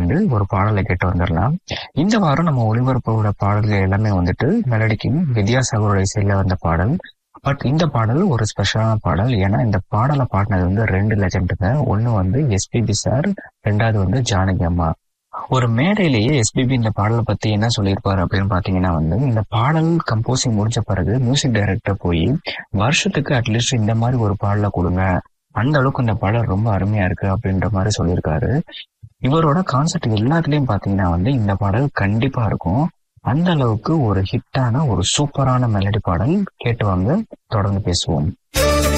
வந்து ஒரு பாடலை கேட்டு வந்துடலாம் இந்த வாரம் நம்ம ஒளிபரப்போட பாடல்கள் எல்லாமே வந்துட்டு மெலடிக்கும் வித்யாசாகரோட இசையில வந்த பாடல் பட் இந்த பாடல் ஒரு ஸ்பெஷலான பாடல் ஏன்னா இந்த பாடலை பாடினது வந்து ரெண்டு லெஜண்டுங்க ஒன்னு வந்து எஸ்பிபி சார் ரெண்டாவது வந்து ஜானகி அம்மா ஒரு மேடையிலேயே எஸ்பிபி இந்த பாடலை பத்தி என்ன சொல்லியிருப்பாரு அப்படின்னு பாத்தீங்கன்னா வந்து இந்த பாடல் கம்போசிங் முடிஞ்ச பிறகு மியூசிக் டைரக்டர் போய் வருஷத்துக்கு அட்லீஸ்ட் இந்த மாதிரி ஒரு பாடலை கொடுங்க அந்த அளவுக்கு இந்த பாடல் ரொம்ப அருமையா இருக்கு அப்படின்ற மாதிரி சொல்லியிருக்காரு இவரோட கான்செப்ட் எல்லாத்துலயும் பாத்தீங்கன்னா வந்து இந்த பாடல் கண்டிப்பா இருக்கும் அந்த அளவுக்கு ஒரு ஹிட்டான ஒரு சூப்பரான மெலடி பாடல் கேட்டு வாங்க தொடர்ந்து பேசுவோம்